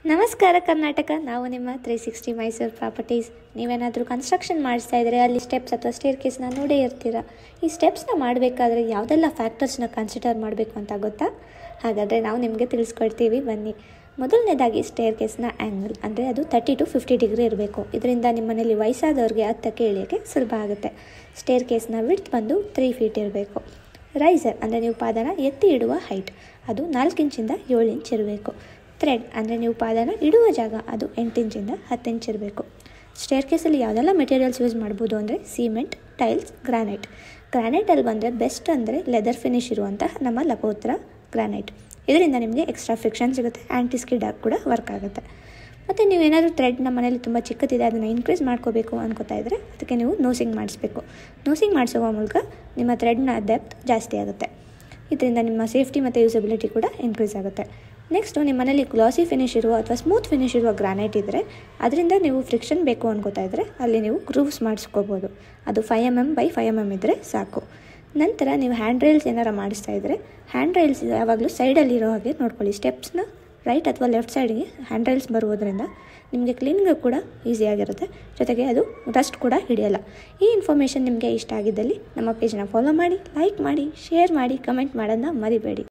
ನಮಸ್ಕಾರ ಕರ್ನಾಟಕ ನಾವು ನಿಮ್ಮ ತ್ರೀ ಸಿಕ್ಸ್ಟಿ ಮೈಸೂರು ಪ್ರಾಪರ್ಟೀಸ್ ನೀವೇನಾದರೂ ಕನ್ಸ್ಟ್ರಕ್ಷನ್ ಮಾಡಿಸ್ತಾ ಇದ್ದರೆ ಅಲ್ಲಿ ಸ್ಟೆಪ್ಸ್ ಅಥವಾ ಸ್ಟೇರ್ ಕೇಸ್ನ ನೋಡೇ ಇರ್ತೀರ ಈ ಸ್ಟೆಪ್ಸ್ನ ಮಾಡಬೇಕಾದ್ರೆ ಯಾವುದೆಲ್ಲ ಫ್ಯಾಕ್ಟರ್ಸ್ನ ಕನ್ಸಿಡರ್ ಮಾಡಬೇಕು ಅಂತ ಗೊತ್ತಾ ಹಾಗಾದರೆ ನಾವು ನಿಮಗೆ ತಿಳಿಸ್ಕೊಡ್ತೀವಿ ಬನ್ನಿ ಮೊದಲನೇದಾಗಿ ಸ್ಟೇರ್ ಕೇಸ್ನ ಆ್ಯಂಗಲ್ ಅಂದರೆ ಅದು ತರ್ಟಿ ಟು ಫಿಫ್ಟಿ ಡಿಗ್ರಿ ಇರಬೇಕು ಇದರಿಂದ ನಿಮ್ಮ ಮನೇಲಿ ವಯಸ್ಸಾದವ್ರಿಗೆ ಹತ್ತಕ್ಕೆ ಇಳಿಯೋಕ್ಕೆ ಸುಲಭ ಆಗುತ್ತೆ ಸ್ಟೇರ್ ಕೇಸ್ನ ವಿಡ್ತ್ ಬಂದು ತ್ರೀ ಫೀಟ್ ಇರಬೇಕು ರೈಸರ್ ಅಂದರೆ ನೀವು ಪಾದನ ಎತ್ತಿ ಇಡುವ ಹೈಟ್ ಅದು ನಾಲ್ಕು ಇಂಚಿಂದ ಏಳು ಇಂಚ್ ಇರಬೇಕು ಥ್ರೆಡ್ ಅಂದರೆ ನೀವು ಪಾದನ ಇಡುವ ಜಾಗ ಅದು ಎಂಟು ಇಂಚಿಂದ ಹತ್ತು ಇಂಚ್ ಇರಬೇಕು ಸ್ಟೇರ್ ಕೇಸಲ್ಲಿ ಯಾವುದೆಲ್ಲ ಮೆಟೀರಿಯಲ್ಸ್ ಯೂಸ್ ಮಾಡ್ಬೋದು ಅಂದರೆ ಸಿಮೆಂಟ್ ಟೈಲ್ಸ್ ಗ್ರಾನೈಟ್ ಗ್ರಾನೈಟಲ್ಲಿ ಬಂದರೆ ಬೆಸ್ಟ್ ಅಂದರೆ ಲೆದರ್ ಫಿನಿಶ್ ಇರುವಂತಹ ನಮ್ಮ ಲಪೋತ್ರ ಗ್ರಾನೈಟ್ ಇದರಿಂದ ನಿಮಗೆ ಎಕ್ಸ್ಟ್ರಾ ಫ್ರಿಕ್ಷನ್ ಸಿಗುತ್ತೆ ಆ್ಯಂಟಿ ಸ್ಕಿಡ್ ಆಗಿ ಕೂಡ ವರ್ಕ್ ಆಗುತ್ತೆ ಮತ್ತು ನೀವು ಏನಾದರೂ ಥ್ರೆಡ್ ನಮ್ಮ ಮನೇಲಿ ತುಂಬ ಚಿಕ್ಕದಿದೆ ಅದನ್ನು ಇನ್ಕ್ರೀಸ್ ಮಾಡ್ಕೋಬೇಕು ಅನ್ಕೋತಾ ಇದ್ದರೆ ಅದಕ್ಕೆ ನೀವು ನೋಸಿಂಗ್ ಮಾಡಿಸ್ಬೇಕು ನೋಸಿಂಗ್ ಮಾಡಿಸುವ ಮೂಲಕ ನಿಮ್ಮ ಥ್ರೆಡ್ನ ಡೆಪ್ತ್ ಜಾಸ್ತಿ ಆಗುತ್ತೆ ಇದರಿಂದ ನಿಮ್ಮ ಸೇಫ್ಟಿ ಮತ್ತು ಯೂಸಬಿಲಿಟಿ ಕೂಡ ಇನ್ಕ್ರೀಸ್ ಆಗುತ್ತೆ ನೆಕ್ಸ್ಟು ನಿಮ್ಮ ಮನೇಲಿ ಗ್ಲಾಸಿ ಫಿನಿಶ್ ಇರುವ ಅಥವಾ ಸ್ಮೂತ್ ಫಿನಿಶ್ ಇರುವ ಗ್ರಾನೈಟ್ ಇದ್ದರೆ ಅದರಿಂದ ನೀವು ಫ್ರಿಕ್ಷನ್ ಬೇಕು ಅನ್ಕೋತಾ ಇದ್ದರೆ ಅಲ್ಲಿ ನೀವು ಗ್ರೂವ್ಸ್ ಮಾಡಿಸ್ಕೋಬೋದು ಅದು five M M by five M M ಇದ್ದರೆ ಸಾಕು ನಂತರ ನೀವು ಹ್ಯಾಂಡ್ ರೈಲ್ಸ್ ಏನಾರು ಮಾಡಿಸ್ತಾ ಇದ್ದರೆ ಹ್ಯಾಂಡ್ ರೈಲ್ಸ್ ಯಾವಾಗಲೂ ಸೈಡಲ್ಲಿ ಇರೋ ಹಾಗೆ ನೋಡ್ಕೊಳ್ಳಿ ಸ್ಟೆಪ್ಸ್ನ ರೈಟ್ ಅಥವಾ ಲೆಫ್ಟ್ ಸೈಡ್ಗೆ ಹ್ಯಾಂಡ್ ರೈಲ್ಸ್ ಬರುವುದರಿಂದ ನಿಮಗೆ ಕ್ಲೀನಿಂಗ್ ಕೂಡ ಈಸಿಯಾಗಿರುತ್ತೆ ಜೊತೆಗೆ ಅದು ಡಸ್ಟ್ ಕೂಡ ಹಿಡಿಯಲ್ಲ ಈ ಇನ್ಫಾರ್ಮೇಷನ್ ನಿಮಗೆ ಇಷ್ಟ ಆಗಿದ್ದಲ್ಲಿ ನಮ್ಮ ಪೇಜ್ನ ಫಾಲೋ ಮಾಡಿ ಲೈಕ್ ಮಾಡಿ ಶೇರ್ ಮಾಡಿ ಕಮೆಂಟ್ ಮಾಡೋದನ್ನ ಮರಿಬೇಡಿ